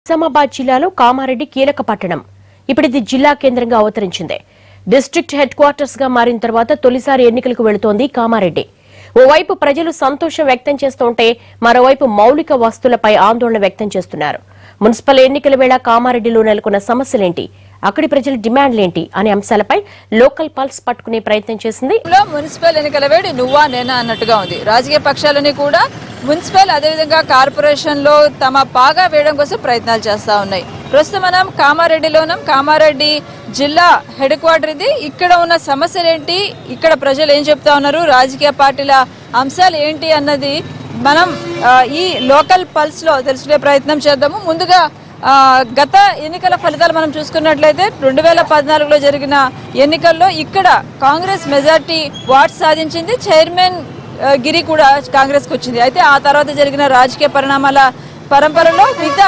నిజామాబాద్ జిల్లాలో కామారెడ్డి కీలక పట్టణం ఇప్పుడు ఇది జిల్లా కేంద్రంగా అవతరించింది డిస్ట్రిక్ట్ హెడ్ క్వార్టర్స్ గా మారిన తర్వాత తొలిసారి ఎన్నికలకు వెళుతోంది కామారెడ్డి ఓవైపు ప్రజలు సంతోషం వ్యక్తం చేస్తుంటే మరోవైపు మౌలిక వస్తువులపై ఆందోళన వ్యక్తం చేస్తున్నారు మున్సిపల్ ఎన్నికల వేళ కామారెడ్డిలో నెలకొన్న సమస్యలేంటి అక్కడి ప్రజల డిమాండ్లేంటి అనే అంశాలపై లోకల్ పల్స్ పట్టుకునే ప్రయత్నం చేసింది లో మున్సిపల్ ఎన్నికల వేడి నువ్వా నేనా అన్నట్టుగా ఉంది రాజకీయ పక్షాలని కూడా మున్సిపల్ అదేవిధంగా కార్పొరేషన్ లో తమ పాగా వేయడం కోసం ప్రయత్నాలు చేస్తా ఉన్నాయి ప్రస్తుతం మనం కామారెడ్డిలోనం కామారెడ్డి జిల్లా హెడ్ క్వార్టర్ ఇది ఇక్కడ ఉన్న సమస్యలు ఏంటి ఇక్కడ ప్రజలు ఏం చెప్తా ఉన్నారు రాజకీయ పార్టీల అంశాలు ఏంటి అన్నది మనం ఆ, ఈ లోకల్ పల్స్ లో తెలుసుకునే ప్రయత్నం చేద్దాము ముందుగా ఆ, గత ఎన్నికల ఫలితాలు మనం చూసుకున్నట్లయితే రెండు వేల పద్నాలుగులో జరిగిన ఎన్నికల్లో ఇక్కడ కాంగ్రెస్ మెజార్టీ వార్డ్స్ సాధించింది చైర్మన్ ఆ, గిరి కూడా కాంగ్రెస్ కు వచ్చింది అయితే ఆ తర్వాత జరిగిన రాజకీయ పరిణామాల పరంపరలో మిగతా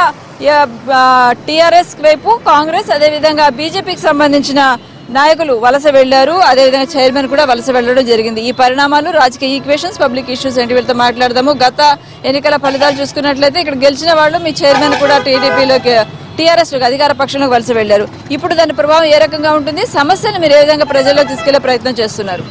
టిఆర్ఎస్ వైపు కాంగ్రెస్ అదేవిధంగా బీజేపీకి సంబంధించిన నాయకులు వలస వెళ్లారు అదేవిధంగా చైర్మన్ కూడా వలస వెళ్లడం జరిగింది ఈ పరిణామాలు రాజకీయ ఈక్వేషన్స్ పబ్లిక్ ఇష్యూస్ ఏంటి వీళ్ళతో మాట్లాడదాము గత ఎన్నికల ఫలితాలు చూసుకున్నట్లయితే ఇక్కడ గెలిచిన వాళ్ళు మీ చైర్మన్ కూడా టీడీపీలోకి టీఆర్ఎస్ అధికార పక్షంలోకి వలస వెళ్లారు ఇప్పుడు దాని ప్రభావం ఏ రకంగా ఉంటుంది సమస్యను మీరు ఏ విధంగా ప్రజల్లోకి తీసుకెళ్లే ప్రయత్నం చేస్తున్నారు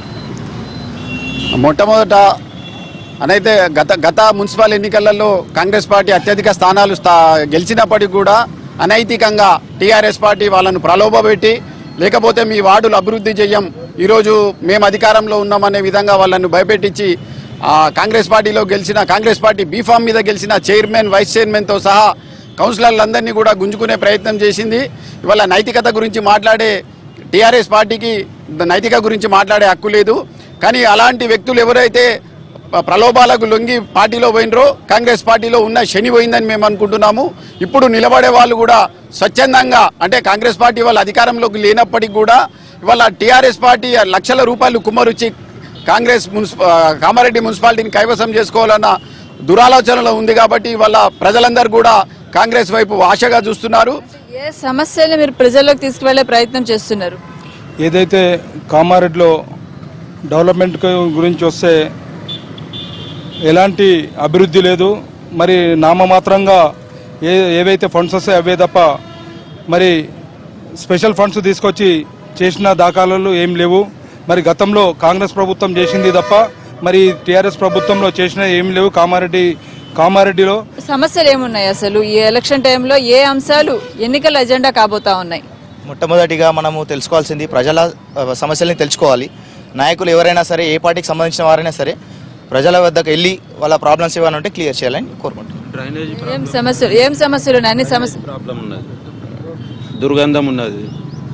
మొట్టమొదట అనైతే గత గత మున్సిపల్ ఎన్నికలలో కాంగ్రెస్ పార్టీ అత్యధిక స్థానాలు స్థా గెలిచినప్పటికీ కూడా అనైతికంగా టీఆర్ఎస్ పార్టీ వాళ్ళను ప్రలోభపెట్టి లేకపోతే మీ వార్డులు అభివృద్ధి చెయ్యం ఈరోజు మేము అధికారంలో ఉన్నామనే విధంగా వాళ్ళను భయపెట్టించి ఆ, కాంగ్రెస్ పార్టీలో గెలిచిన కాంగ్రెస్ పార్టీ బీఫామ్ మీద గెలిచిన చైర్మన్ వైస్ చైర్మన్తో సహా కౌన్సిలర్లందరినీ కూడా గుంజుకునే ప్రయత్నం చేసింది ఇవాళ నైతికత గురించి మాట్లాడే టీఆర్ఎస్ పార్టీకి నైతిక గురించి మాట్లాడే హక్కు లేదు కానీ అలాంటి వ్యక్తులు ఎవరైతే ప- ప్రలోభాలకు లొంగి పార్టీలో పోయినరో కాంగ్రెస్ పార్టీలో ఉన్న శని పోయిందని మేము అనుకుంటున్నాము ఇప్పుడు నిలబడే వాళ్ళు కూడా స్వచ్ఛందంగా అంటే కాంగ్రెస్ పార్టీ వాళ్ళ అధికారంలోకి లేనప్పటికీ కూడా ఇవాళ టీఆర్ఎస్ పార్టీ లక్షల రూపాయలు కుమ్మరుచ్చి కాంగ్రెస్ మున్సిప కామారెడ్డి మున్సిపాలిటీని కైవసం చేసుకోవాలన్న దురాలోచనలో ఉంది కాబట్టి ఇవాళ ప్రజలందరూ కూడా కాంగ్రెస్ వైపు ఆశగా చూస్తున్నారు ఏ సమస్యలు మీరు ప్రజల్లోకి తీసుకువెళ్లే ప్రయత్నం చేస్తున్నారు ఏదైతే కామారెడ్డిలో డెవలప్మెంట్ కు- గురించి వస్తే ఎలాంటి అభివృద్ధి లేదు మరి నామమాత్రంగా ఏ ఏవైతే ఫండ్స్ వస్తాయో అవే తప్ప మరి స్పెషల్ ఫండ్స్ తీసుకొచ్చి చేసిన దాఖలాలు ఏం లేవు మరి గతంలో కాంగ్రెస్ ప్రభుత్వం చేసింది తప్ప మరి టీఆర్ఎస్ ప్రభుత్వంలో చేసిన ఏం లేవు కామారెడ్డి కామారెడ్డిలో సమస్యలు ఏమున్నాయి అసలు ఈ ఎలక్షన్ టైంలో ఏ అంశాలు ఎన్నికల ఎజెండా కాబోతా ఉన్నాయి మొట్టమొదటిగా మనము తెలుసుకోవాల్సింది ప్రజల ఆ, సమస్యల్ని తెలుసుకోవాలి నాయకులు ఎవరైనా సరే ఏ పార్టీకి సంబంధించిన వారైనా సరే ప్రజల వద్దకు వెళ్ళి వాళ్ళ ప్రాబ్లమ్స్ ఏమైనా ఉంటే క్లియర్ చేయాలని కోరుకుంటున్నాను డ్రైనేజ్ ఏం సమస్యలు ఏం సమస్యలు ఉన్నాయి అన్ని సమస్య ప్రాబ్లం ఉన్నది దుర్గంధం ఉన్నది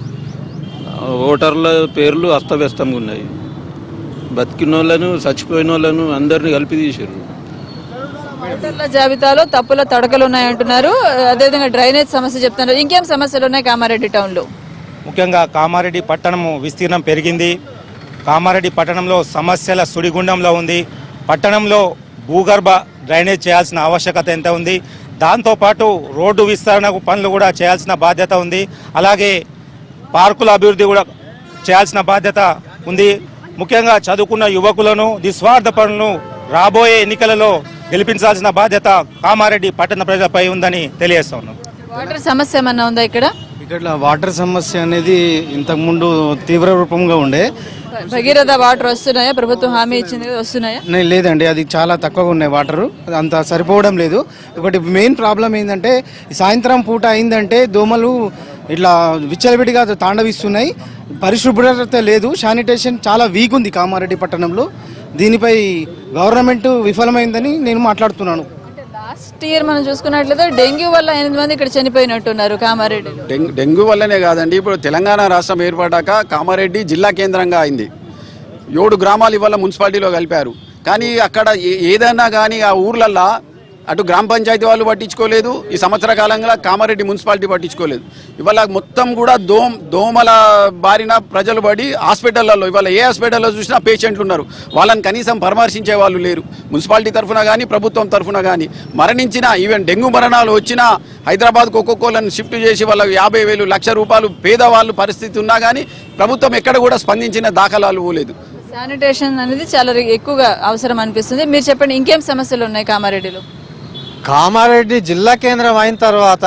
ఆ, ఓటర్ల పేర్లు అస్తవ్యస్తంగా ఉన్నాయి బతికిన వాళ్ళను చచ్చిపోయిన వాళ్ళను అందరిని కలిపి తీసారు ఓటర్ల జాబితాలో తప్పుల తడకలు ఉన్నాయంటున్నారు అదేవిధంగా డ్రైనేజ్ సమస్య చెప్తున్నారు ఇంకేం సమస్యలు ఉన్నాయి కామారెడ్డి టౌన్ లో ముఖ్యంగా కామారెడ్డి పట్టణము విస్తీర్ణం పెరిగింది కామారెడ్డి పట్టణంలో సమస్యల సుడిగుండంలో ఉంది పట్టణంలో భూగర్భ డ్రైనేజ్ చేయాల్సిన ఆవశ్యకత ఎంత ఉంది దాంతోపాటు రోడ్డు విస్తరణ పనులు కూడా చేయాల్సిన బాధ్యత ఉంది అలాగే పార్కుల అభివృద్ధి కూడా చేయాల్సిన బాధ్యత ఉంది ముఖ్యంగా చదువుకున్న యువకులను నిస్వార్థ పనులను రాబోయే ఎన్నికలలో గెలిపించాల్సిన బాధ్యత కామారెడ్డి పట్టణ ప్రజలపై ఉందని తెలియజేస్తా ఉన్నాం వాటర్ సమస్య ఏమన్నా ఉందా ఇక్కడ ఇక్కడ వాటర్ సమస్య అనేది ఇంతకుముందు తీవ్ర రూపంగా ఉండే భగీరథ వాటర్ వస్తున్నాయా ప్రభుత్వం హామీ ఇచ్చింది కదా, వస్తున్నాయా నే- లేదండి అది చాలా తక్కువగా ఉన్నాయి వాటర్ అంత సరిపోవడం లేదు ఒకటి మెయిన్ ప్రాబ్లం ఏంటంటే ఈ సాయంత్రం పూట అయిందంటే దోమలు ఇట్లా విచ్చలవిడిగా తాండవిస్తున్నాయి పరిశుభ్రత లేదు శానిటేషన్ చాలా వీక్ ఉంది కామారెడ్డి పట్టణంలో దీనిపై గవర్నమెంట్ విఫలమైందని నేను మాట్లాడుతున్నాను లాస్ట్ ఇయర్ మనం చూసుకున్నట్లయితే డెంగ్యూ వల్ల ఎనిమిది మంది ఇక్కడ చనిపోయినట్టున్నారు కామారెడ్డిలో డెంగ్యూ డెంగ్యూ వల్లనే కాదండి ఇప్పుడు తెలంగాణ రాష్ట్రం ఏర్పడ్డాక కామారెడ్డి జిల్లా కేంద్రంగా అయింది ఏడు గ్రామాలు ఇవాళ మున్సిపాలిటీలో కలిపారు కానీ అక్కడ ఏ- ఏదైనా కానీ ఆ ఊర్లల్లో అటు గ్రామ పంచాయతీ వాళ్ళు పట్టించుకోలేదు ఈ సంవత్సర కాలంగా కామారెడ్డి మున్సిపాలిటీ పట్టించుకోలేదు ఇవాళ మొత్తం కూడా దోమ దోమల బారిన ప్రజలు పడి హాస్పిటళ్లలో ఇవాళ ఏ హాస్పిటల్లో చూసినా పేషెంట్లు ఉన్నారు వాళ్ళని కనీసం పరామర్శించే వాళ్ళు లేరు మున్సిపాలిటీ తరఫున కానీ ప్రభుత్వం తరఫున కానీ మరణించిన ఈవెన్ డెంగ్యూ మరణాలు వచ్చినా హైదరాబాద్కు ఒక్కొక్కళ్ళని షిఫ్ట్ చేసి వాళ్ళకి యాభై వేలు లక్ష రూపాయలు పేదవాళ్ళు పరిస్థితి ఉన్నా కానీ ప్రభుత్వం ఎక్కడ కూడా స్పందించిన దాఖలాలు పోలేదు శానిటేషన్ అనేది చాలా రి- ఎక్కువగా అవసరం అనిపిస్తుంది మీరు చెప్పండి ఇంకేం సమస్యలు ఉన్నాయి కామారెడ్డిలో కామారెడ్డి జిల్లా కేంద్రం అయిన తర్వాత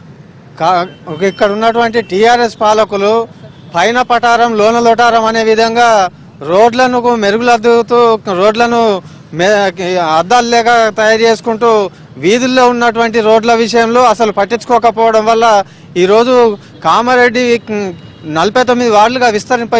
కా- ఇక్కడ ఉన్నటువంటి టీఆర్ఎస్ పాలకులు పైన పటారం లోన లోటారం అనే విధంగా రోడ్లను మెరుగులద్దుతూ రోడ్లను మే- అద్దాలు లేక తయారు చేసుకుంటూ వీధుల్లో ఉన్నటువంటి రోడ్ల విషయంలో అసలు పట్టించుకోకపోవడం వల్ల ఈరోజు కామారెడ్డి ఉమ్, నలభై తొమ్మిది వార్డులుగా విస్తరింప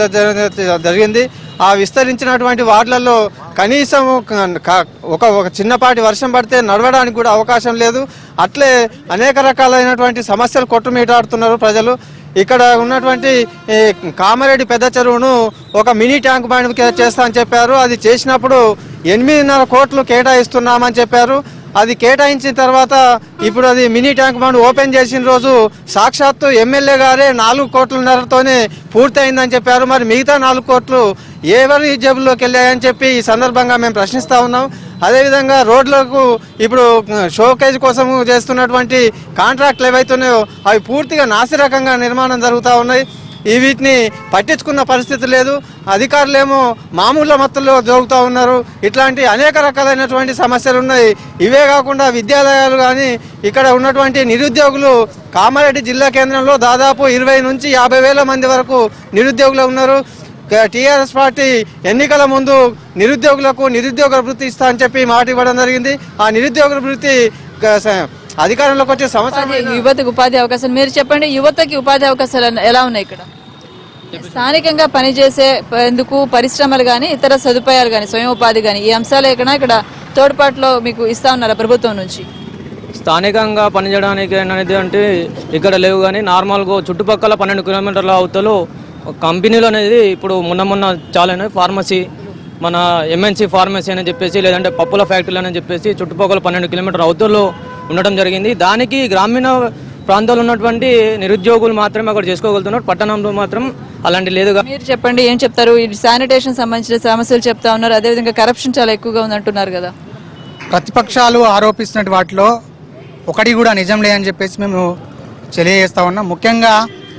జరిగింది ఆ విస్తరించినటువంటి వార్డులలో కనీసం క- ఒక ఒక చిన్నపాటి వర్షం పడితే నడవడానికి కూడా అవకాశం లేదు అట్లే అనేక రకాలైనటువంటి సమస్యలు కొట్టుమీటాడుతున్నారు ప్రజలు ఇక్కడ ఉన్నటువంటి ఈ కామారెడ్డి పెద్ద చెరువును ఒక మినీ ట్యాంక్ బండ్ చేస్తా అని చెప్పారు అది చేసినప్పుడు ఎనిమిదిన్నర కోట్లు కేటాయిస్తున్నామని చెప్పారు అది కేటాయించిన తర్వాత ఇప్పుడు అది మినీ ట్యాంక్ బండ్ ఓపెన్ చేసిన రోజు సాక్షాత్తు ఎమ్మెల్యే గారే నాలుగు కోట్లన్నరతోనే పూర్తయిందని చెప్పారు మరి మిగతా నాలుగు కోట్లు ఎవరి జేబుల్లోకి వెళ్ళాయని చెప్పి ఈ సందర్భంగా మేము ప్రశ్నిస్తా ఉన్నాం అదేవిధంగా రోడ్లకు ఇప్పుడు షోకేజ్ కోసం చేస్తున్నటువంటి కాంట్రాక్ట్లు ఏవైతున్నాయో అవి పూర్తిగా నాసిరకంగా నిర్మాణం జరుగుతూ ఉన్నాయి ఈ వీటిని పట్టించుకున్న పరిస్థితి లేదు అధికారులేమో మామూలు మత్తులో జోగుతూ ఉన్నారు ఇట్లాంటి అనేక రకాలైనటువంటి సమస్యలు ఉన్నాయి ఇవే కాకుండా విద్యాలయాలు కానీ ఇక్కడ ఉన్నటువంటి నిరుద్యోగులు కామారెడ్డి జిల్లా కేంద్రంలో దాదాపు ఇరవై నుంచి యాభై వేల మంది వరకు నిరుద్యోగులు ఉన్నారు టీఆర్ఎస్ పార్టీ ఎన్నికల ముందు నిరుద్యోగులకు నిరుద్యోగ వృత్తి ఇస్తా అని చెప్పి మాట ఇవ్వడం జరిగింది ఆ నిరుద్యోగ వృత్తి గ- స- అధికారంలోకి వచ్చే సంవత్సరం ఉపాధి- యువతకు ఉపాధి అవకాశాలు మీరు చెప్పండి యువతకి ఉపాధి అవకాశాలు అన్న- ఎలా ఉన్నాయి ఇక్కడ స్థానికంగా పనిచేసే ఎందుకు పరిశ్రమలు కానీ ఇతర సదుపాయాలు కానీ స్వయం ఉపాధి కానీ ఈ అంశాలు ఇక్కడ ఇక్కడ తోడ్పాటులో మీకు ఇస్తా ఉన్నారా ప్రభుత్వం నుంచి స్థానికంగా పనిచేయడానికి అనేది అంటే ఇక్కడ లేవు కానీ నార్మల్గా చుట్టుపక్కల పన్నెండు కిలోమీటర్ల అవతలు కంపెనీలు అనేది ఇప్పుడు మొన్న మొన్న చాలా ఉన్నాయి ఫార్మసీ మన ఎంఎన్సీ ఫార్మసీ అని చెప్పేసి లేదంటే పప్పుల ఫ్యాక్టరీలు అని చెప్పేసి చుట్టుపక్కల పన్నెండు కిలోమీటర్ అవతల్లో ఉండడం జరిగింది దానికి గ్రామీణ ప్రాంతాల్లో ఉన్నటువంటి నిరుద్యోగులు మాత్రమే అక్కడ చేసుకోగలుగుతున్నారు పట్టణంలో మాత్రం అలాంటి లేదు మీరు చెప్పండి ఏం చెప్తారు ఈ శానిటేషన్ సంబంధించిన సమస్యలు చెప్తా ఉన్నారు అదేవిధంగా కరప్షన్ చాలా ఎక్కువగా ఉంది అంటున్నారు కదా ప్రతిపక్షాలు ఆరోపిస్తున్న వాటిలో ఒకటి కూడా నిజం లేదని చెప్పేసి మేము తెలియజేస్తా ఉన్నాం ముఖ్యంగా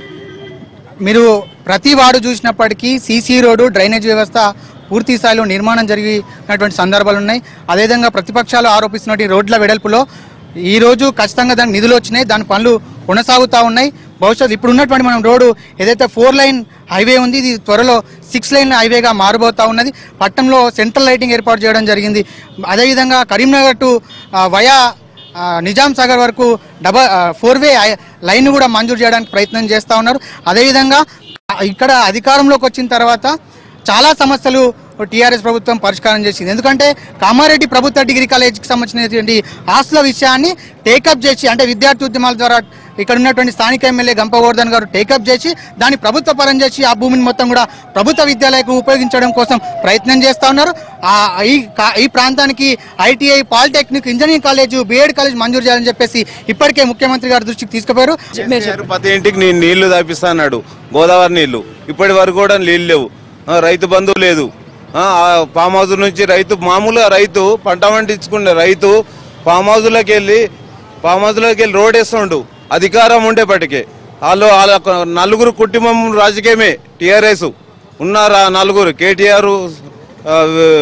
మీరు ప్రతి వార్డు చూసినప్పటికీ సీసీ రోడ్డు డ్రైనేజ్ వ్యవస్థ పూర్తి స్థాయిలో నిర్మాణం జరిగినటువంటి సందర్భాలు ఉన్నాయి అదేవిధంగా ప్రతిపక్షాలు ఆరోపిస్తున్నటువంటి రోడ్ల వెడల్పులో ఈ రోజు ఖచ్చితంగా దానికి నిధులు వచ్చినాయి దాని పనులు కొనసాగుతూ ఉన్నాయి భవిష్యత్తు ఇప్పుడు ఉన్నటువంటి మనం రోడ్డు ఏదైతే ఫోర్ లైన్ హైవే ఉంది ఇది త్వరలో సిక్స్ లైన్ హైవేగా మారబోతా ఉన్నది పట్టణంలో సెంట్రల్ లైటింగ్ ఏర్పాటు చేయడం జరిగింది అదేవిధంగా కరీంనగర్ టు ఆ, వయా ఆ, నిజాం సాగర్ వరకు డబల్ ఫోర్ వే లైన్ కూడా మంజూరు చేయడానికి ప్రయత్నం చేస్తూ ఉన్నారు అదేవిధంగా ఇక్కడ అధికారంలోకి వచ్చిన తర్వాత చాలా సమస్యలు టీఆర్ఎస్ ప్రభుత్వం పరిష్కారం చేసింది ఎందుకంటే కామారెడ్డి ప్రభుత్వ డిగ్రీ కాలేజీకి సంబంధించినటువంటి ఆస్తుల విషయాన్ని టేకప్ చేసి అంటే విద్యార్థి ఉద్యమాల ద్వారా ఇక్కడ ఉన్నటువంటి స్థానిక ఎమ్మెల్యే గంపగోవర్ధన్ గారు టేకప్ చేసి దాన్ని ప్రభుత్వ పరం చేసి ఆ భూమిని మొత్తం కూడా ప్రభుత్వ విద్యాలయకు ఉపయోగించడం కోసం ప్రయత్నం చేస్తా ఉన్నారు ఆ ఈ కా- ఈ ప్రాంతానికి ITI polytechnic engineering college B Ed college మంజూరు చేయాలని చెప్పేసి ఇప్పటికే ముఖ్యమంత్రి గారి దృష్టికి తీసుకుపోయారు కేసీఆర్ ప్రతి ఇంటికి నేను నీళ్లు తాపిస్తా అన్నాడు గోదావరి నీళ్లు ఇప్పటి వరకు కూడా నీళ్లు లేవు ఆ, రైతు బంధువు లేదు ఆ, ఆ ఫామ్ హౌస్ నుంచి రైతు మామూలుగా రైతు పంట పండించుకునే రైతు ఫామ్ హౌస్లోకి వెళ్ళి ఫామ్ హౌస్లోకి వెళ్ళి రోడ్ వేస్తుండు అధికారం ఉండేపటికే వాళ్ళు వాళ్ళ నలుగురు కుటుంబం రాజకీయమే టీఆర్ఎస్ ఉన్నారు ఆ నలుగురు కేటీఆర్ ఆ,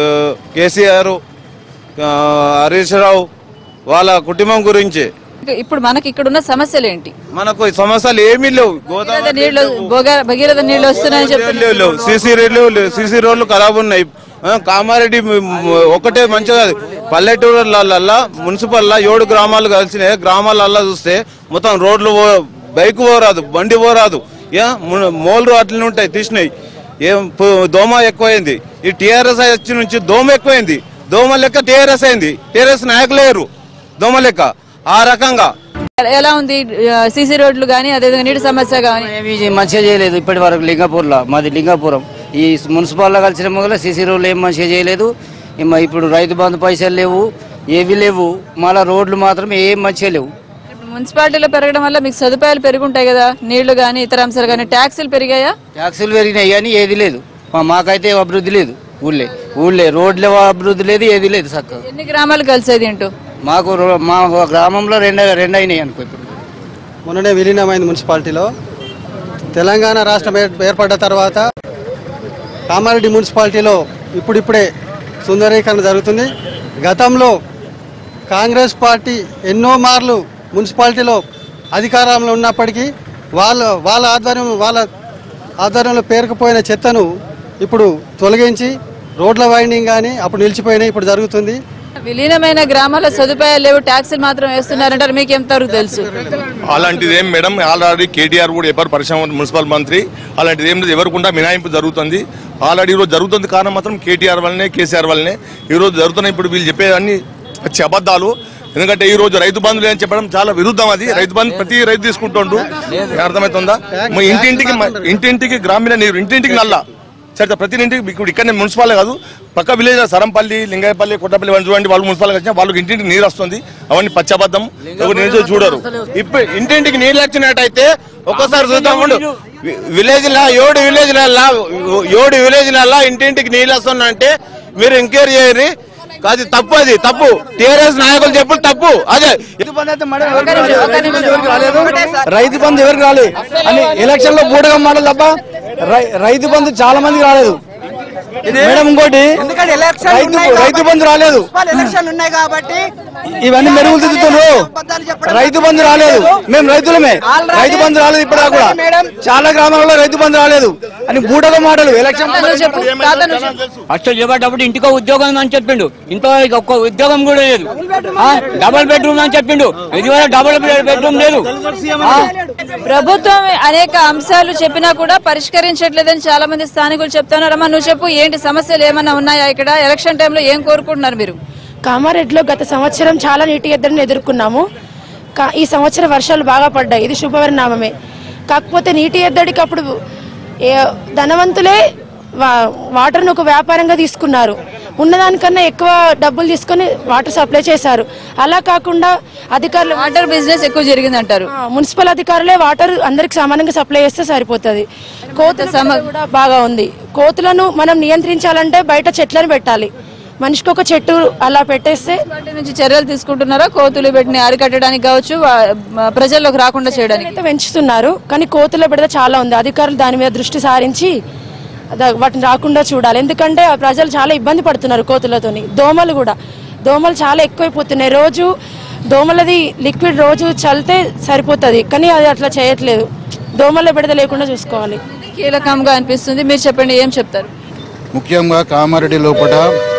కేసీఆర్ ఆ, హరీష్ రావు వాళ్ళ కుటుంబం గురించి ఇప్పుడు మనకి ఇక్కడ ఉన్న సమస్యలు ఏంటి మనకు ఈ సమస్యలు ఏమీ లేవు భగీరథ నీళ్లు భోగ- భగీరథ నీళ్లు వస్తున్నాయని చెప్తున్నారు లేవు సీసీ రోడ్లు లేవు సీసీ రోడ్లు ఖరాబ్ ఉన్నాయి ఆ, కామారెడ్డి మ్, మ్, ఒకటే మంచిగా పల్లెటూరులల్లా మున్సిపల్లా ఏడు గ్రామాలు కలిసినాయి గ్రామాలల్లా చూస్తే మొత్తం రోడ్లు పో- బైక్ పోరాదు బండి పోరాదు ఏ ము- మోల్లు అట్లనే ఉంటాయి తీసినాయి ఏం పు- దోమ ఎక్కువైంది ఈ టీఆర్ఎస్ వచ్చి నుంచి దోమ ఎక్కువైంది దోమ లెక్క టీఆర్ఎస్ అయింది టీఆర్ఎస్ నాయకులేరు దోమ లెక్క ఆ రకంగా ఎలా ఉంది సీసీ రోడ్లు కానీ అదేవిధంగా నీటి సమస్య కానీ ఏమీ మంచిగా చేయలేదు ఇప్పటి వరకు లింగాపూర్లో మాది లింగాపురం ఈ మున్సిపాల్లో కలిసిన మొదల సీసీ రోడ్లు ఏం మంచిగా చేయలేదు ఏమ ఇప్పుడు రైతు బంధు పైసలు లేవు ఏవి లేవు మళ్ళా రోడ్లు మాత్రం ఏం మంచిగా లేవు ఇప్పుడు మున్సిపాలిటీలో పెరగడం వల్ల మీకు సదుపాయాలు పెరుగుంటాయి కదా నీళ్లు కానీ ఇతర అంశాలు కానీ ట్యాక్సీలు పెరిగాయా ట్యాక్సులు పెరిగినాయి కానీ ఏది లేదు మా- మాకైతే అభివృద్ధి లేదు ఊళ్ళే ఊళ్ళే రోడ్ల అభివృద్ధి లేదు ఏది లేదు చక్కగా ఎన్ని గ్రామాలు కలిసేది ఏంటో మాకు రో- మా గ్రామంలో రెండు రెండు అయినాయి అనుకో ఇప్పుడు మొన్ననే విలీనమైంది మున్సిపాలిటీలో తెలంగాణ రాష్ట్రం ఏర్- ఏర్పడ్డ తర్వాత కామారెడ్డి మున్సిపాలిటీలో ఇప్పుడిప్పుడే సుందరీకరణ జరుగుతుంది గతంలో కాంగ్రెస్ పార్టీ ఎన్నో మార్లు మున్సిపాలిటీలో అధికారంలో ఉన్నప్పటికీ వాళ్ళ వాళ్ళ ఆధ్వర్యం వాళ్ళ ఆధ్వర్యంలో పేరుకుపోయిన చెత్తను ఇప్పుడు తొలగించి రోడ్ల వైండింగ్ కానీ అప్పుడు నిలిచిపోయినాయి ఇప్పుడు జరుగుతుంది విలీనమైన గ్రామాల సదుపాయాలు లేవు ట్యాక్సులు మాత్రం వేస్తున్నారంటారు మీకు ఎంతవరకు తెలుసు అలాంటిది ఏం మేడం ఆల్రెడీ కేటీఆర్ కూడా చెప్పారు పరిశ్రమ మున్సిపల్ మంత్రి అలాంటిది ఏం లేదు ఎవరికుండా మినాయింపు జరుగుతుంది ఆల్రెడీ ఈరోజు జరుగుతుంది కారణం మాత్రం కేటీఆర్ వల్లనే కేసీఆర్ వల్లనే ఈరోజు జరుగుతున్నాయి ఇప్పుడు వీళ్ళు చెప్పేవన్నీ వచ్చే అబద్ధాలు ఎందుకంటే ఈ రోజు రైతు బంధులు అని చెప్పడం చాలా విరుద్ధం అది రైతు బంధు ప్రతి రైతు తీసుకుంటుండు అర్థమవుతుందా మా ఇంటింటికి మా ఇంటింటికి గ్రామీణ నీరు ఇంటింటికి నల్ల సరే ప్రతి ఇంటికి ఇప్పుడు ఇక్కడ మున్సిపాలే కాదు పక్క విలేజ్ సరంపల్లి లింగాయపల్లి కొట్టపల్లి వాళ్ళు చూడండి వాళ్ళు మున్సిపాల్ వచ్చినా వాళ్ళకి ఇంటింటికి నీరు వస్తుంది అవన్నీ పచ్చబద్ధం ఎవరు నిజం చూడరు ఇప్పుడు ఇంటింటికి నీళ్ళు వచ్చినట్టయితే ఒక్కోసారి చూద్దాం ఉండు వి- విలేజ్ లా ఏడు విలేజ్ లా ఏడు విలేజ్ లా ఇంటింటికి నీళ్ళు వస్తున్నాయంటే మీరు ఎంక్వైరీ చేయరు అది తప్పు అది తప్పు టీఆర్ఎస్ నాయకులు చెప్పు తప్పు అదే రైతు బంధు ఎవరికి రాలేదు అని ఎలక్షన్ లో బూటగా మాటలు తప్ప రై- రైతు బంధు చాలా మందికి రాలేదు మేడం ఇంకోటి రైతు రైతు బంధు రాలేదు ఎలక్షన్ ఉన్నాయి కాబట్టి ఇవన్నీ మెరుగులు దిద్దుతున్నారు రైతు బంధు రాలేదు మేము రైతులమే రైతు బంధు రాలేదు ఇప్పుడు కూడా చాలా గ్రామాలలో రైతు బంధు రాలేదు అని బూటగా మాటలు ఎలక్షన్ అసలు చెప్పేటప్పుడు ఇంటికో ఉద్యోగం అని చెప్పిండు ఇంట్లో ఇక ఒక్క ఉద్యోగం కూడా లేదు ఆ, డబుల్ బెడ్రూమ్ అని చెప్పిండు ఇది వరకు డబుల్ బెడ్రూమ్ లేదు ఆ, ప్రభుత్వం అనేక అంశాలు చెప్పినా కూడా పరిష్కరించట్లేదని చాలా మంది స్థానికులు చెప్తున్నారు అమ్మా నువ్వు చెప్పు ఏంటి సమస్యలు ఏమైనా ఉన్నాయా ఇక్కడ ఎలక్షన్ టైంలో ఏం కోరుకుంటున్నారు మీరు కామారెడ్డిలో గత సంవత్సరం చాలా నీటి ఎద్దడిని ఎదుర్కొన్నాము కా- ఈ సంవత్సరం వర్షాలు బాగా పడ్డాయి ఇది శుభపరిణామమే కాకపోతే నీటి ఎద్దడికి అప్పుడు ఏ- ధనవంతులే వా- వాటర్ను ఒక వ్యాపారంగా తీసుకున్నారు ఉన్నదానికన్నా ఎక్కువ డబ్బులు తీసుకొని వాటర్ సప్లై చేశారు అలా కాకుండా అధికారులు వాటర్ బిజినెస్ ఎక్కువ జరిగింది అంటారు మున్సిపల్ అధికారులే వాటర్ అందరికి సమానంగా సప్లై చేస్తే సరిపోతుంది కోతుల సమస్య కూడా బాగా ఉంది కోతులను మనం నియంత్రించాలంటే బయట చెట్లను పెట్టాలి మనిషికి ఒక చెట్టు అలా పెట్టేస్తే వాటి నుంచి చర్యలు తీసుకుంటున్నారా కోతులు పెట్టిన అరికట్టడానికి కావచ్చు వా- మ- ప్రజల్లోకి రాకుండా చేయడానికి అయితే పెంచుతున్నారు కానీ కోతుల బిడత చాలా ఉంది అధికారులు దాని మీద దృష్టి సారించి ద- వాటిని రాకుండా చూడాలి ఎందుకంటే ఆ ప్రజలు చాలా ఇబ్బంది పడుతున్నారు కోతులతోని దోమలు కూడా దోమలు చాలా ఎక్కువైపోతున్నాయి రోజు దోమలది లిక్విడ్ రోజు చల్లితే సరిపోతుంది కానీ అది అట్లా చేయట్లేదు దోమల బిడత లేకుండా చూసుకోవాలి కీలకంగా అనిపిస్తుంది మీరు చెప్పండి ఏం చెప్తారు ముఖ్యంగా కామారెడ్డి లోపల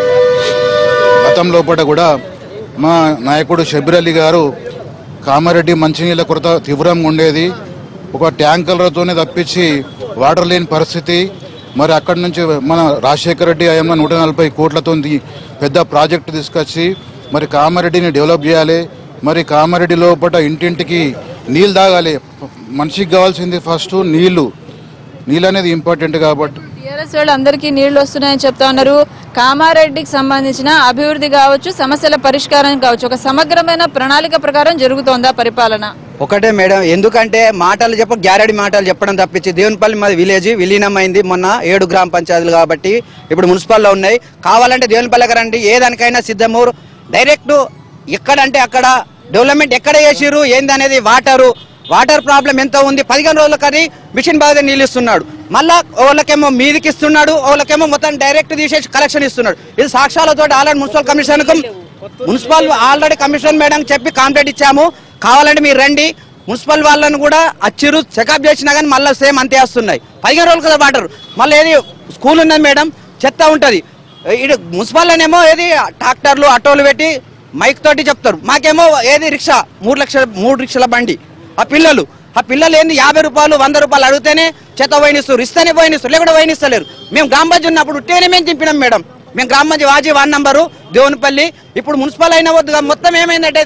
గతం లోపల కూడా మా నాయకుడు షబీర్ అలీ గారు కామారెడ్డి మంచినీళ్ళ కొరత తీవ్రంగా ఉండేది ఒక ట్యాంకర్లతోనే తప్పించి వాటర్ లేని పరిస్థితి మరి అక్కడి నుంచి మన రాజశేఖర రెడ్డి ఆయమ్మ నూట నలభై కోట్లతో పెద్ద ప్రాజెక్టు తీసుకొచ్చి మరి కామారెడ్డిని డెవలప్ చేయాలి మరి కామారెడ్డి లోపల ఇంటింటికి నీళ్ళు తాగాలి మనిషికి కావాల్సింది ఫస్ట్ నీళ్లు నీళ్ళు అనేది ఇంపార్టెంట్ కాబట్టి టీఆర్ఎస్ వాళ్ళు అందరికీ నీళ్లు వస్తున్నాయని చెప్తా ఉన్నారు కామారెడ్డికి సంబంధించిన అభివృద్ధి కావచ్చు సమస్యల పరిష్కారం కావచ్చు ఒక సమగ్రమైన ప్రణాళిక ప్రకారం జరుగుతోందా పరిపాలన ఒకటే మేడం ఎందుకంటే మాటలు చెప్ప గ్యారెడీ మాటలు చెప్పడం తప్పించి దేవునిపల్లి మాది విలేజ్ విలీనమైంది మొన్న ఏడు గ్రామ పంచాయతీలు కాబట్టి ఇప్పుడు మున్సిపల్లో ఉన్నాయి కావాలంటే దేవునిపల్లికి రండి ఏ దానికైనా సిద్ధము డైరెక్ట్ ఎక్కడంటే అక్కడ డెవలప్మెంట్ ఎక్కడ చేసిరు ఏంది అనేది వాటరు వాటర్ ప్రాబ్లం ఎంత ఉంది పదిహేను రోజులకని మిషన్ బాగా నీళ్ళు ఇస్తున్నాడు మళ్ళా వాళ్ళకేమో మీదికి ఇస్తున్నాడు వాళ్ళకేమో మొత్తం డైరెక్ట్ తీసేసి కలెక్షన్ ఇస్తున్నాడు ఇది సాక్ష్యాలతో already municipal commission municipal already commission madam చెప్పి కాంప్లైంట్ ఇచ్చాము కావాలంటే మీరు రండి మున్సిపల్ వాళ్ళని కూడా అచ్చిరు చెకప్ చేసినా కానీ మళ్ళీ సేమ్ అంతే వస్తున్నాయి పదిహేను రోజులు కదా వాటర్ మళ్ళీ ఏది స్కూల్ ఉన్నది మేడం చెత్త ఉంటుంది ఇది మున్సిపల్లోనేమో ఏది ట్రాక్టర్లు ఆటోలు పెట్టి మైక్ తోటి చెప్తారు మాకేమో ఏది రిక్షా మూడు లక్షల మూడు రిక్షల బండి ఆ పిల్లలు ఆ పిల్లలు ఏంది యాభై రూపాయలు వంద రూపాయలు అడిగితేనే చెత్త పోయినిస్తారు ఇస్తేనే పోయినిస్తారు లేకుండా పోయినిస్తలేరు మేము గ్రామ పంచాయతీ ఉన్నప్పుడు ఉట్టేనే మేము చింపినాం మేడం మేము గ్రామ పంచాయతీ వాజీ వన్ నంబరు దేవునిపల్లి ఇప్పుడు మున్సిపల్ అయిన వద్దు మొత్తం ఏమైందంటే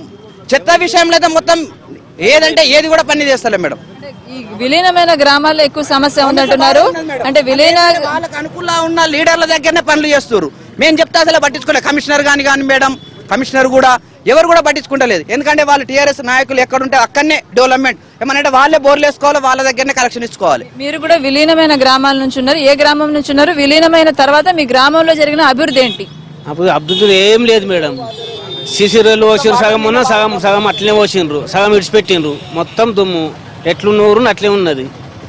చెత్త విషయంలో అయితే మొత్తం ఏదంటే ఏది కూడా పని చేస్తలేం మేడం ఈ విలీనమైన గ్రామాల్లో ఎక్కువ సమస్య ఉందంటున్నారు అంటే విలీన వాళ్ళకి అనుకూలంగా ఉన్న లీడర్ల దగ్గరనే పనులు చేస్తారు మేము చెప్తే అసలు పట్టించుకోలేదు కమిషనర్ గాని కానీ మేడం కమిషనర్ కూడా ఎవరు కూడా పట్టించుకుంటలేదు ఎందుకంటే వాళ్ళు టీఆర్ఎస్ నాయకులు ఎక్కడుంటే అక్కడనే డెవలప్మెంట్ ఏమనంటే వాళ్ళే బోర్లు వేసుకోవాలి వాళ్ళ దగ్గరనే కలెక్షన్ ఇచ్చుకోవాలి మీరు కూడా విలీనమైన గ్రామాల నుంచి ఉన్నారు ఏ గ్రామం నుంచి ఉన్నారు విలీనమైన తర్వాత మీ గ్రామంలో జరిగిన అభివృద్ధి ఏంటి అప్పుడు అభివృద్ధి ఏం లేదు మేడం సిసి రోడ్లు పోసిండ్రు సగం ఉన్న సగం సగం అట్లనే పోసిండ్రు సగం విడిచిపెట్టిండ్రు మొత్తం దుమ్ము ఎట్లున్నూరు అట్లే ఉన్నది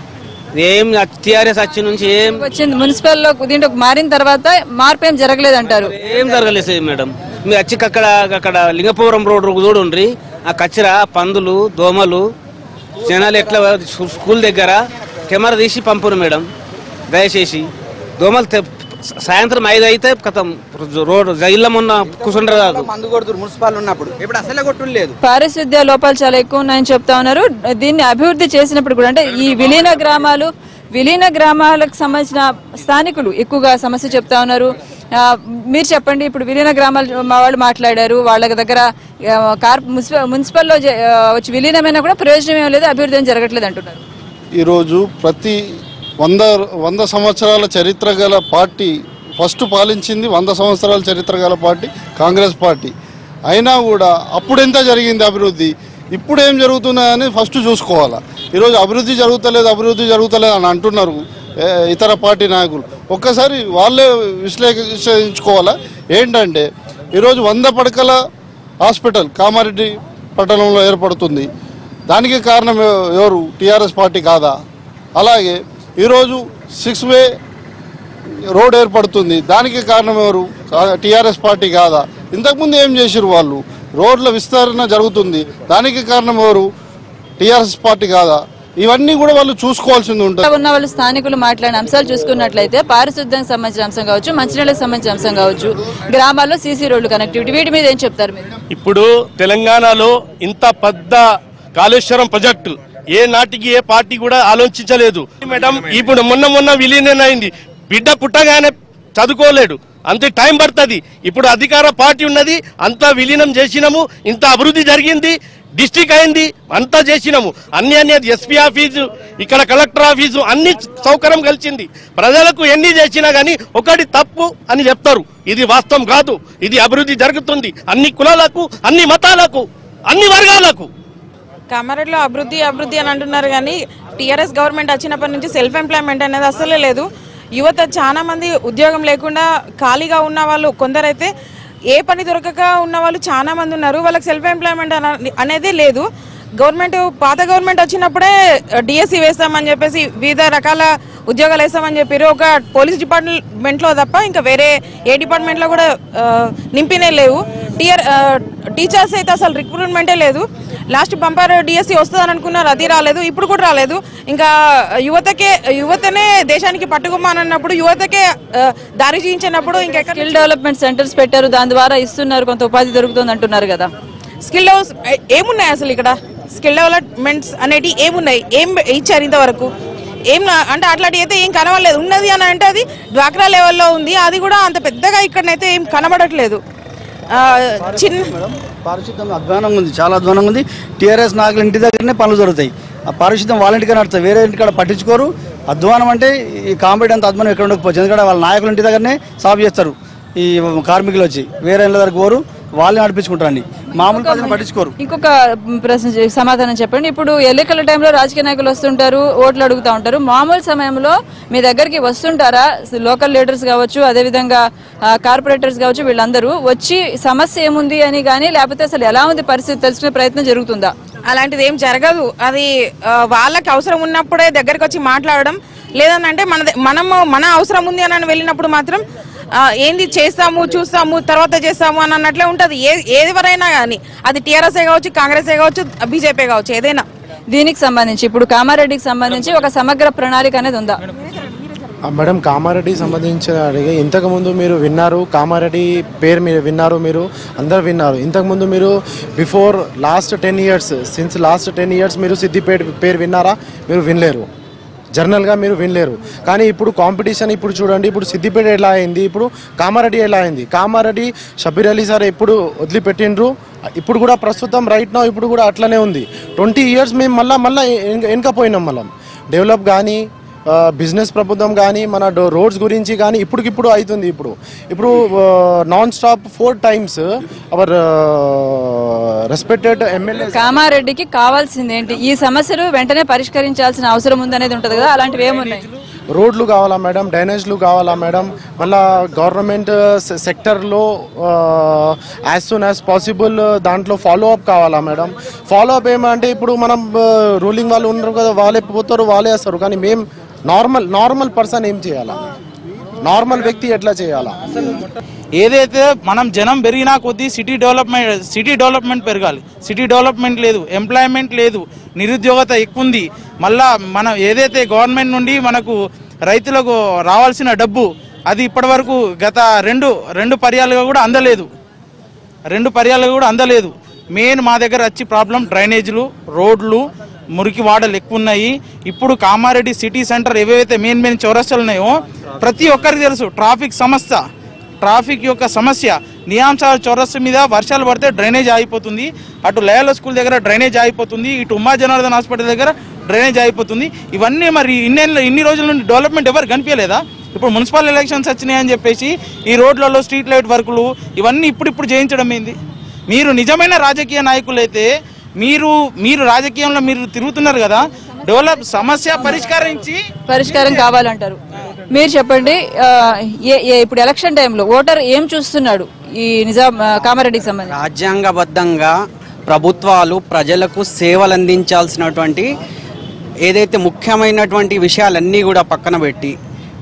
ఏం టీఆర్ఎస్ వచ్చి నుంచి ఏం వచ్చింది మున్సిపల్ లో దీంట్లో మారిన తర్వాత మార్పు ఏం జరగలేదు అంటారు ఏం జరగలేదు మేడం మీరు వచ్చి అక్కడ అక్కడ లింగపురం రోడ్ చూడండి ఆ కచ్చర పందులు దోమలు జనాలు ఎట్లా స్కూ- స్కూల్ దగ్గర కెమెరా తీసి పంపును మేడం దయచేసి దోమలు తె- సాయంత్రం ఐదు అయితే కథం రోడ్ జైల్లో మొన్న కూర్చుంటారు మందు కొడుతురు మున్సిపల్ ఉన్నప్పుడు ఇప్పుడు అసలే కొట్టు లేదు పారిశుద్ధ్య లోపాలు చాలా ఎక్కువ ఉన్నాయని చెప్తా ఉన్నారు దీన్ని అభివృద్ధి చేసినప్పుడు కూడా అంటే ఈ విలీన గ్రామాలు విలీన గ్రామాలకు సంబంధించిన స్థానికులు ఎక్కువగా సమస్య చెప్తా ఉన్నారు ఆ, మీరు చెప్పండి ఇప్పుడు విలీన గ్రామాలు మా వాళ్ళు మాట్లాడారు వాళ్ళ దగ్గర ఆ, కార్ మున్సిపల్ మున్సిపల్లో జ- ఆ, వచ్చి విలీనమైనా కూడా ప్రయోజనం ఏం లేదు అభివృద్ధి ఏం జరగట్లేదు అంటున్నారు ఈరోజు ప్రతి వంద వంద సంవత్సరాల చరిత్ర గల పార్టీ ఫస్ట్ పాలించింది వంద సంవత్సరాల చరిత్ర గల పార్టీ కాంగ్రెస్ పార్టీ అయినా కూడా అప్పుడు ఎంత జరిగింది అభివృద్ధి ఇప్పుడు ఏం జరుగుతున్నాయని ఫస్ట్ చూసుకోవాలా ఈరోజు అభివృద్ధి జరుగుతలేదు అభివృద్ధి జరుగుతలేదు అని అంటున్నారు ఏ, ఇతర పార్టీ నాయకులు ఒక్కసారి వాళ్ళే విశ్లేషించుకోవాలా ఏంటంటే ఈరోజు వంద పడకల హాస్పిటల్ కామారెడ్డి పట్టణంలో ఏర్పడుతుంది దానికి కారణం ఎవ- ఎవరు టీఆర్ఎస్ పార్టీ కాదా అలాగే ఈరోజు సిక్స్ వే రోడ్ ఏర్పడుతుంది దానికి కారణం ఎవరు టీఆర్ఎస్ పార్టీ కాదా ఇంతకుముందు ఏం చేసిరు వాళ్ళు రోడ్ల విస్తరణ జరుగుతుంది దానికి కారణం ఎవరు టీఆర్ఎస్ పార్టీ కాదా ఇవన్నీ కూడా వాళ్ళు చూసుకోవాల్సింది ఉంటుంది ఉన్న వాళ్ళు స్థానికులు మాట్లాడిన అంశాలు చూసుకున్నట్లయితే పారిశుద్ధ్యానికి సంబంధించిన అంశం కావచ్చు మంచినీళ్ళకి సంబంధించిన అంశం కావచ్చు గ్రామాల్లో సీసీ రోడ్లు కనెక్టివిటీ వీటి మీద ఏం చెప్తారు మీరు ఇప్పుడు తెలంగాణలో ఇంత పెద్ద కాళేశ్వరం ప్రాజెక్టు ఏ నాటికి ఏ పార్టీ కూడా ఆలోచించలేదు మేడం ఇప్పుడు మొన్న మొన్న విలీనం అయింది బిడ్డ పుట్టగానే చదువుకోలేడు అంతే టైం పడుతుంది ఇప్పుడు అధికార పార్టీ ఉన్నది అంతా విలీనం చేసినాము ఇంత అభివృద్ధి జరిగింది డిస్టిక్ అయింది అంతా చేసినాము అన్ని అన్ని ఎస్పీ ఆఫీసు ఇక్కడ కలెక్టర్ ఆఫీసు అన్ని సౌకర్యం కలిసింది ప్రజలకు ఎన్ని చేసినా గానీ ఒకటి తప్పు అని చెప్తారు ఇది వాస్తవం కాదు ఇది అభివృద్ధి జరుగుతుంది అన్ని కులాలకు అన్ని మతాలకు అన్ని వర్గాలకు కామారెడ్డిలో అభివృద్ధి అభివృద్ధి అని అంటున్నారు కానీ టీఆర్ఎస్ గవర్నమెంట్ వచ్చినప్పటి నుంచి సెల్ఫ్ ఎంప్లాయ్మెంట్ అనేది అసలే లేదు యువత చాలా మంది ఉద్యోగం లేకుండా ఖాళీగా ఉన్న వాళ్ళు కొందరైతే ఏ పని దొరకక ఉన్న వాళ్ళు చాలా మంది ఉన్నారు వాళ్ళకి సెల్ఫ్ ఎంప్లాయ్మెంట్ అన- అనేదే లేదు గవర్నమెంట్ పాత గవర్నమెంట్ వచ్చినప్పుడే డిఎస్సి వేస్తామని చెప్పేసి వివిధ రకాల ఉద్యోగాలు వేస్తామని చెప్పారు ఒక పోలీస్ డిపార్ట్మెంట్లో తప్ప ఇంకా వేరే ఏ డిపార్ట్మెంట్లో కూడా ఆ, నింపినే లేవు టీఆర్ ఆ, టీచర్స్ అయితే అసలు రిక్రూట్మెంటే లేదు లాస్ట్ బంపర్ డిఎస్సి వస్తుందని అనుకున్నారు అది రాలేదు ఇప్పుడు కూడా రాలేదు ఇంకా యువతకే యువతనే దేశానికి పట్టుకోమన్నప్పుడు యువతకే ఆ, దారి చూపించినప్పుడు ఇంకా స్కిల్ డెవలప్మెంట్ సెంటర్స్ పెట్టారు దాని ద్వారా ఇస్తున్నారు కొంత ఉపాధి దొరుకుతుంది అంటున్నారు కదా స్కిల్ డెవలప్ ఏమున్నాయి అసలు ఇక్కడ స్కిల్ డెవలప్మెంట్స్ అనేటి ఏమున్నాయి ఏం ఇచ్చారు ఇంతవరకు ఏం నా- అంటే అట్లాంటి అయితే ఏం కనబడలేదు ఉన్నది అని అంటే అది డ్వాక్రా లెవెల్లో ఉంది అది కూడా అంత పెద్దగా ఇక్కడనైతే ఏం కనబడట్లేదు ఆ, చిన్న పారిశుద్ధ్యం అధ్వానంగా ఉంది చాలా అధ్వానంగా ఉంది టీఆర్ఎస్ నాయకులు ఇంటి దగ్గరనే పనులు జరుగుతాయి ఆ పారిశుద్ధ్యం వాళ్ళ ఇంటికి నడుస్తాయి వేరే ఇంటికాడ పట్టించుకోరు అధ్వానం అంటే ఈ కాంపిటీ అంత అధ్వానం ఎక్కడ ఉండకపోవచ్చు ఎందుకంటే వాళ్ళ నాయకులు ఇంటి దగ్గరనే సాఫ్ చేస్తారు ఈ కార్మికులు వచ్చి వేరే ఇళ్ళ దగ్గరకు పోరు వాళ్ళే నడిపించుకుంటారండి మామూలు ప్రజలను పట్టించుకోరు ఇంకొక ప్రశ్న చే- సమాధానం చెప్పండి ఇప్పుడు ఎన్నికల టైంలో రాజకీయ నాయకులు వస్తుంటారు ఓట్లు అడుగుతూ ఉంటారు మామూలు సమయంలో మీ దగ్గరికి వస్తుంటారా లోకల్ లీడర్స్ కావచ్చు అదేవిధంగా ఆ, కార్పొరేటర్స్ కావచ్చు వీళ్ళందరూ వచ్చి సమస్య ఏముంది అని కానీ లేకపోతే అసలు ఎలా ఉంది పరిస్థితి తెలుసుకునే ప్రయత్నం జరుగుతుందా అలాంటిది ఏం జరగదు అది ఆ, వాళ్ళకి అవసరం ఉన్నప్పుడే దగ్గరికి వచ్చి మాట్లాడడం లేదనంటే మన ద- మనము మన అవసరం ఉంది అని వెళ్ళినప్పుడు మాత్రం ఆ, ఏంది చేస్తాము చూస్తాము తర్వాత చేస్తాము అని అన్నట్లే ఉంటుంది ఏ ఎవరైనా కానీ అది టీఆర్ఎస్ఏ కావచ్చు కాంగ్రెస్ కావచ్చు బీజేపీ కావచ్చు ఏదైనా దీనికి సంబంధించి ఇప్పుడు కామారెడ్డికి సంబంధించి ఒక సమగ్ర ప్రణాళిక అనేది ఉందా ఆ, మేడం కామారెడ్డి సంబంధించిన అడిగే ఇంతకుముందు మీరు విన్నారు కామారెడ్డి పేరు మీరు విన్నారు మీరు అందరు విన్నారు ఇంతకుముందు మీరు before last ten years since last ten years మీరు సిద్దిపేట పేరు విన్నారా మీరు వినలేరు జర్నల్గా మీరు వినలేరు కానీ ఇప్పుడు కాంపిటీషన్ ఇప్పుడు చూడండి ఇప్పుడు సిద్దిపేట ఎలా అయింది ఇప్పుడు కామారెడ్డి ఎలా అయింది కామారెడ్డి షబీర్ అలీ సార్ ఎప్పుడు వదిలిపెట్టిండ్రు ఇప్పుడు కూడా ప్రస్తుతం రైట్ నా ఇప్పుడు కూడా అట్లనే ఉంది ట్వంటీ ఇయర్స్ మేము మళ్ళీ మళ్ళీ వెనకపోయినాం మళ్ళీ డెవలప్ కానీ బిజినెస్ ప్రబుద్ధం కానీ మన డో- రోడ్స్ గురించి కానీ ఇప్పటికిప్పుడు అవుతుంది ఇప్పుడు ఇప్పుడు non stop four times our respected MLA కామారెడ్డికి కావాల్సింది ఏంటి ఈ సమస్యలు వెంటనే పరిష్కరించాల్సిన అవసరం ఉందనేది ఉంటది కదా అలాంటివి ఏమున్నాయి రోడ్లు కావాలా మేడం డ్రైనేజ్లు కావాలా మేడం మళ్ళా గవర్నమెంట్ సెక్టర్లో యాజ్ సూన్ యాజ్ పాసిబుల్ దాంట్లో ఫాలో అప్ కావాలా మేడం ఫాలో అప్ ఏమంటే ఇప్పుడు మనం రూలింగ్ వాళ్ళు ఉన్నారు కదా వాళ్ళే పోతారు వాళ్ళే వేస్తారు కానీ మేము నార్మల్ నార్మల్ పర్సన్ ఏం చేయాలా నార్మల్ వ్యక్తి ఎట్లా చేయాలా ఏదైతే మనం జనం పెరిగినా కొద్దీ సిటీ డెవలప్మెంట్ సిటీ డెవలప్మెంట్ పెరగాలి సిటీ డెవలప్మెంట్ లేదు ఎంప్లాయ్మెంట్ లేదు నిరుద్యోగత ఎక్కువ ఉంది మళ్ళా మనం ఏదైతే గవర్నమెంట్ నుండి మనకు రైతులకు రావాల్సిన డబ్బు అది ఇప్పటివరకు గత రెండు రెండు పర్యాలుగా కూడా అందలేదు రెండు పర్యాలుగా కూడా అందలేదు మెయిన్ మా దగ్గర వచ్చి ప్రాబ్లం డ్రైనేజీలు రోడ్లు మురికి వాడలు ఎక్కువ ఉన్నాయి ఇప్పుడు కామారెడ్డి సిటీ సెంటర్ ఏవైతే మెయిన్ మెయిన్ చౌరస్తాలు ఉన్నాయో ప్రతి ఒక్కరికి తెలుసు ట్రాఫిక్ సమస్య ట్రాఫిక్ యొక్క సమస్య నియాంశాల చౌరస్తా మీద వర్షాలు పడితే డ్రైనేజ్ ఆగిపోతుంది అటు లయల స్కూల్ దగ్గర డ్రైనేజ్ ఆగిపోతుంది ఇటు ఉమా జనార్దన్ హాస్పిటల్ దగ్గర డ్రైనేజ్ ఆగిపోతుంది ఇవన్నీ మరి ఇన్ని ఇన్ని రోజుల నుండి డెవలప్మెంట్ ఎవరు కనిపించలేదా ఇప్పుడు మున్సిపల్ ఎలక్షన్స్ వచ్చినాయని చెప్పేసి ఈ రోడ్లలో స్ట్రీట్ లైట్ వర్కులు ఇవన్నీ ఇప్పుడు ఇప్పుడు చేయించడం ఏంది మీరు నిజమైన రాజకీయ నాయకులైతే మీరు మీరు రాజకీయంలో మీరు తిరుగుతున్నారు కదా డెవలప్ సమస్య పరిష్కరించి పరిష్కారం కావాలంటారు మీరు చెప్పండి ఆ, ఏ- ఏ- ఇప్పుడు ఎలక్షన్ టైంలో ఓటర్ ఏం చూస్తున్నాడు ఈ నిజాం ఆ, కామారెడ్డికి సంబంధించి రాజ్యాంగబద్ధంగా ప్రభుత్వాలు ప్రజలకు సేవలు అందించాల్సినటువంటి ఏదైతే ముఖ్యమైనటువంటి విషయాలన్నీ కూడా పక్కన పెట్టి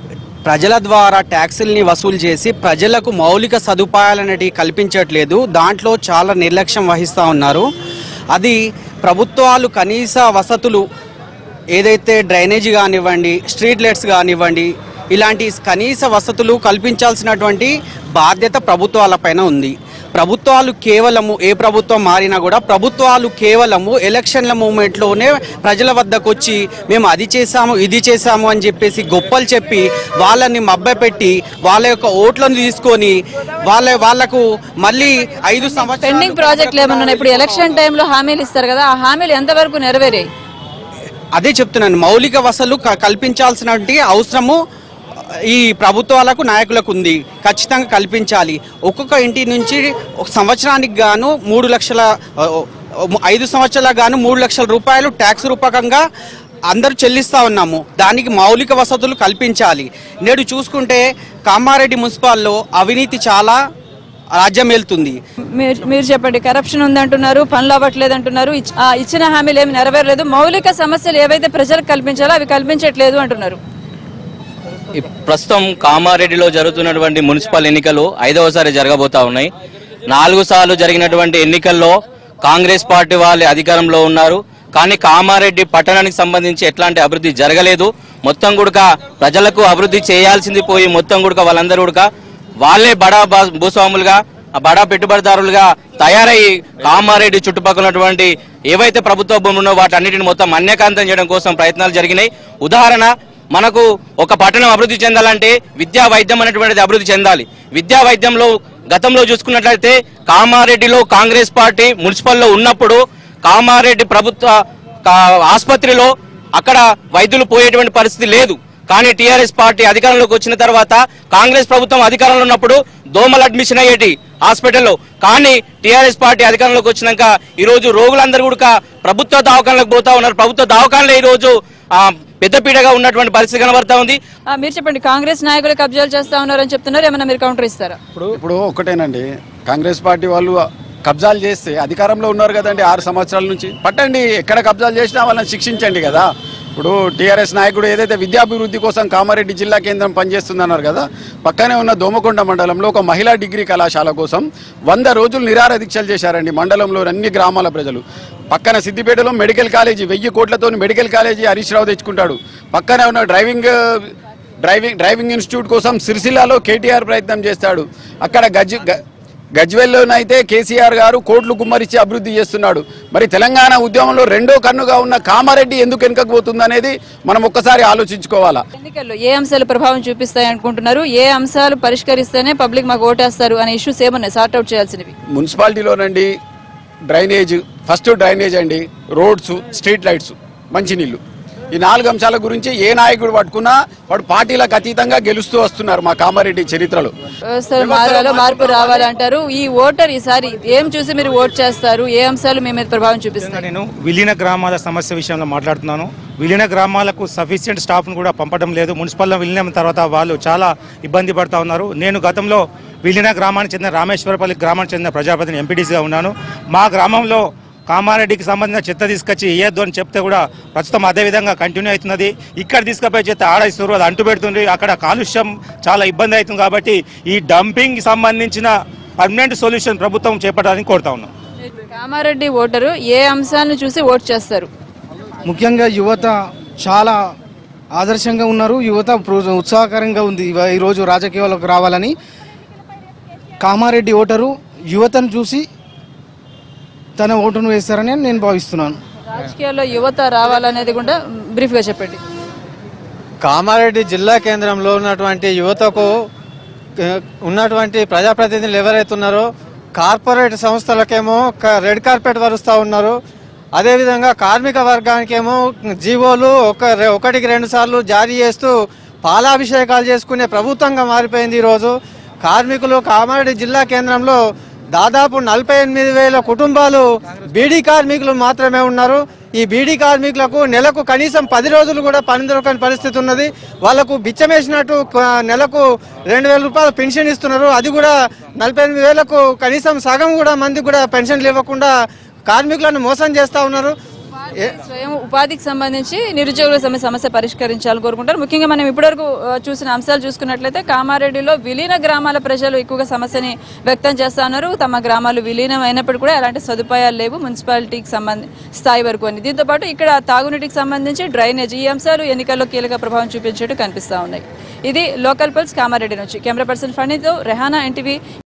ప్రజల ద్వారా ట్యాక్సుల్ని వసూలు చేసి ప్రజలకు మౌలిక సదుపాయాలనేటివి కల్పించట్లేదు దాంట్లో చాలా నిర్లక్ష్యం వహిస్తూ ఉన్నారు అది ప్రభుత్వాలు కనీస వసతులు ఏదైతే డ్రైనేజీ కానివ్వండి స్ట్రీట్ లైట్స్ కానివ్వండి ఇలాంటి కనీస వసతులు కల్పించాల్సినటువంటి బాధ్యత ప్రభుత్వాలపైన ఉంది ప్రభుత్వాలు కేవలము ఏ ప్రభుత్వం మారినా కూడా ప్రభుత్వాలు కేవలము ఎలక్షన్ల మూమెంట్లోనే ప్రజల వద్దకు వచ్చి మేము అది చేశాము ఇది చేశాము అని చెప్పేసి గొప్పలు చెప్పి వాళ్ళని మభ్యపెట్టి వాళ్ళ యొక్క ఓట్లను తీసుకొని వాళ్ళ వాళ్లకు మళ్ళీ ఐదు సంవత్సరాలు పెండింగ్ ప్రాజెక్టులు ఏమన్నా ఉన్నాయి? ఇప్పుడు ఎలక్షన్ టైంలో హామీలు ఇస్తారు కదా ఆ హామీలు ఎంతవరకు నెరవేరాయి అదే చెప్తున్నాను మౌలిక వసతులు క- కల్పించాల్సినటువంటి అవసరము ఈ ప్రభుత్వాలకు నాయకులకు ఉంది ఖచ్చితంగా కల్పించాలి ఒక్కొక్క ఇంటి నుంచి ఒక సంవత్సరానికి గాను మూడు లక్షల ఆ, ఐదు సంవత్సరాలకు గాను మూడు లక్షల రూపాయలు ట్యాక్స్ రూపకంగా అందరూ చెల్లిస్తా ఉన్నాము దానికి మౌలిక వసతులు కల్పించాలి నేడు చూసుకుంటే కామారెడ్డి మున్సిపాల్లో అవినీతి చాలా రాజ్యం వెళ్తుంది మీరు మీరు చెప్పండి కరప్షన్ ఉందంటున్నారు పనులు అవ్వట్లేదు అంటున్నారు ఇచ్- ఆ, ఇచ్చిన హామీలు ఏమి నెరవేరలేదు మౌలిక సమస్యలు ఏవైతే ప్రజలకు కల్పించాలో అవి కల్పించట్లేదు అంటున్నారు ఈ ప్రస్తుతం కామారెడ్డిలో జరుగుతున్నటువంటి మున్సిపల్ ఎన్నికలు ఐదవసారి జరగబోతా ఉన్నాయి నాలుగు సార్లు జరిగినటువంటి ఎన్నికల్లో కాంగ్రెస్ పార్టీ వాళ్ళు అధికారంలో ఉన్నారు కానీ కామారెడ్డి పట్టణానికి సంబంధించి ఎట్లాంటి అభివృద్ధి జరగలేదు మొత్తం కూడా ప్రజలకు అభివృద్ధి చేయాల్సింది పోయి మొత్తం కూడా వాళ్ళందరూ కూడా వాళ్ళే బడా బా- భూస్వాములుగా ఆ బడా పెట్టుబడిదారులుగా తయారయ్యి కామారెడ్డి చుట్టుపక్కల ఉన్నటువంటి ఏవైతే ప్రభుత్వ భూములు ఉన్నో వాటన్నిటిని మొత్తం అన్యకాంతం చేయడం కోసం ప్రయత్నాలు జరిగినాయి ఉదాహరణ మనకు ఒక పట్టణం అభివృద్ధి చెందాలంటే విద్యా వైద్యం అనేటువంటిది అభివృద్ధి చెందాలి విద్యా వైద్యంలో గతంలో చూసుకున్నట్లయితే కామారెడ్డిలో కాంగ్రెస్ పార్టీ మున్సిపల్లో ఉన్నప్పుడు కామారెడ్డి ప్రభుత్వ కా- ఆసుపత్రిలో అక్కడ వైద్యులు పోయేటువంటి పరిస్థితి లేదు కానీ టీఆర్ఎస్ పార్టీ అధికారంలోకి వచ్చిన తర్వాత కాంగ్రెస్ ప్రభుత్వం అధికారంలో ఉన్నప్పుడు దోమలు అడ్మిషన్ అయ్యేటి హాస్పిటల్లో కానీ టీఆర్ఎస్ పార్టీ అధికారంలోకి వచ్చినాక ఈ రోజు రోగులందరూ కూడా ప్రభుత్వ దవాఖానలకు పోతా ఉన్నారు ప్రభుత్వ దవాఖానలో ఈ రోజు ఆ, పెద్దపీటగా ఉన్నటువంటి పరిస్థితి కనబడతా ఉంది ఆ, మీరు చెప్పండి కాంగ్రెస్ నాయకులు కబ్జాలు చేస్తా ఉన్నారని చెప్తున్నారు ఏమన్నా మీరు కౌంటర్ ఇస్తారా ఇప్పుడు ఇప్పుడు ఒకటేనండి కాంగ్రెస్ పార్టీ వాళ్ళు కబ్జాలు చేస్తే అధికారంలో ఉన్నారు కదండి ఆరు సంవత్సరాల నుంచి పట్టండి ఎక్కడ కబ్జాలు చేసినా వాళ్ళని శిక్షించండి కదా ఇప్పుడు టీఆర్ఎస్ నాయకుడు ఏదైతే విద్యాభివృద్ధి కోసం కామారెడ్డి జిల్లా కేంద్రం పనిచేస్తుందన్నారు కదా పక్కనే ఉన్న దోమకొండ మండలంలో ఒక మహిళా డిగ్రీ కళాశాల కోసం వంద రోజులు నిరార దీక్షలు చేశారండి మండలంలో అన్ని గ్రామాల ప్రజలు పక్కన సిద్దిపేటలో మెడికల్ కాలేజీ వెయ్యి కోట్లతో మెడికల్ కాలేజీ హరీష్ రావు తెచ్చుకుంటాడు పక్కనే ఉన్న డ్రైవింగ్ డ్రైవింగ్ డ్రైవింగ్ ఇన్స్టిట్యూట్ కోసం సిరిసిల్లాలో కేటీఆర్ ప్రయత్నం చేస్తాడు అక్కడ గజ్ గ- గజ్వెల్లోనైతే కేసీఆర్ గారు కోట్లు గుమ్మరిచ్చి అభివృద్ధి చేస్తున్నాడు మరి తెలంగాణ ఉద్యమంలో రెండో కన్నుగా ఉన్న కామారెడ్డి ఎందుకు వెనుకపోతుంది అనేది మనం ఒక్కసారి ఆలోచించుకోవాలా ఎన్నికల్లో ఏ అంశాలు ప్రభావం చూపిస్తాయి అనుకుంటున్నారు ఏ అంశాలు పరిష్కరిస్తేనే పబ్లిక్ మాకు ఓటేస్తారు అనే ఇష్యూస్ ఏమున్నాయి సార్ట్అవుట్ చేయాల్సినవి మున్సిపాలిటీలోనండి డ్రైనేజ్ ఫస్ట్ డ్రైనేజ్ అండి రోడ్స్ స్ట్రీట్ లైట్స్ మంచినీళ్ళు ఈ నాలుగు అంశాల గురించి ఏ నాయకుడు పట్టుకున్నా వాడు పార్టీలకు అతీతంగా గెలుస్తూ వస్తున్నారు మా కామారెడ్డి చరిత్రలో వ్యవస్థలు మారాలో మార్పు రావాలంటారు ఈ ఓటర్ ఈసారి ఏం చూసి మీరు ఓట్ చేస్తారు ఏ అంశాలు మీ మీద ప్రభావం చూపిస్తారు నేను విలీన గ్రామాల సమస్య విషయంలో మాట్లాడుతున్నాను విలీన గ్రామాలకు సఫిషియెంట్ స్టాఫ్ను కూడా పంపడం లేదు మున్సిపల్లో విలీనం తర్వాత వాళ్ళు చాలా ఇబ్బంది పడుతూ ఉన్నారు నేను గతంలో విలీన గ్రామానికి చెందిన రామేశ్వరపల్లి గ్రామానికి చెందిన ప్రజాప్రతినిధి ఎంపీటీసీగా ఉన్నాను మా గ్రామంలో కామారెడ్డికి సంబంధించిన చెత్త తీసుకొచ్చి ఇయ్యద్దు అని చెప్తే కూడా ప్రస్తుతం అదే విధంగా కంటిన్యూ అవుతున్నది ఇక్కడ తీసుకుపోయి చెత్త ఆడ ఇస్తారు అది అంటు పెడుతుంది అక్కడ కాలుష్యం చాలా ఇబ్బంది అవుతుంది కాబట్టి ఈ డంపింగ్ సంబంధించిన పర్మనెంట్ సొల్యూషన్ ప్రభుత్వం చేపట్టాలని కోరుతా ఉన్నాం కామారెడ్డి ఓటరు ఏ అంశాలను చూసి ఓట్ చేస్తారు ముఖ్యంగా యువత చాలా ఆదర్శంగా ఉన్నారు యువత ప్రోజ- ఉత్సాహకరంగా ఉంది ఇవ- ఈరోజు రాజకీయాలకు రావాలని కామారెడ్డి ఓటరు యువతను చూసి తన ఓటును వేస్తారని నేను భావిస్తున్నాను రాజకీయాల్లో యువత రావాలనేది కూడా బ్రీఫ్గా చెప్పండి కామారెడ్డి జిల్లా కేంద్రంలో ఉన్నటువంటి యువతకు ఆ, ఉన్నటువంటి ప్రజాప్రతినిధులు ఎవరైతే ఉన్నారో కార్పొరేట్ సంస్థలకేమో క- రెడ్ కార్పెట్ వరుస్తూ ఉన్నారు అదేవిధంగా కార్మిక వర్గానికేమో జీవోలు ఒక రె- ఒకటికి రెండు సార్లు జారీ చేస్తూ పాలాభిషేకాలు చేసుకునే ప్రభుత్వంగా మారిపోయింది ఈరోజు కార్మికులు కామారెడ్డి జిల్లా కేంద్రంలో దాదాపు నలభై ఎనిమిది వేల కుటుంబాలు బీడీ కార్మికులు మాత్రమే ఉన్నారు ఈ బీడీ కార్మికులకు నెలకు కనీసం పది రోజులు కూడా పని దొరకని పరిస్థితి ఉన్నది వాళ్లకు బిచ్చమేసినట్టు క- నెలకు రెండు వేల రూపాయలు పెన్షన్ ఇస్తున్నారు అది కూడా నలభై ఎనిమిది వేలకు కనీసం సగం కూడా మందికి కూడా పెన్షన్లు ఇవ్వకుండా కార్మికులను మోసం చేస్తా ఉన్నారు ఏ- స్వయం ఉపాధికి సంబంధించి నిరుద్యోగుల సమస్య సమస్య పరిష్కరించాలని కోరుకుంటారు ముఖ్యంగా మనం ఇప్పటివరకు ఆ, చూసిన అంశాలు చూసుకున్నట్లయితే కామారెడ్డిలో విలీన గ్రామాల ప్రజలు ఎక్కువగా సమస్యని వ్యక్తం చేస్తా ఉన్నారు తమ గ్రామాలు విలీనం అయినప్పుడు కూడా ఎలాంటి సదుపాయాలు లేవు మున్సిపాలిటీకి సంబంధ స్థాయి వరకు అని దీంతో పాటు ఇక్కడ తాగునీటికి సంబంధించి డ్రైనేజ్ ఈ అంశాలు ఎన్నికల్లో కీలక ప్రభావం చూపించేట్టు కనిపిస్తా ఉన్నాయి ఇది లోకల్ పల్స్ కామారెడ్డి నుంచి కెమెరా పర్సన్ ఫణితో రెహానా ఎన్టీవీ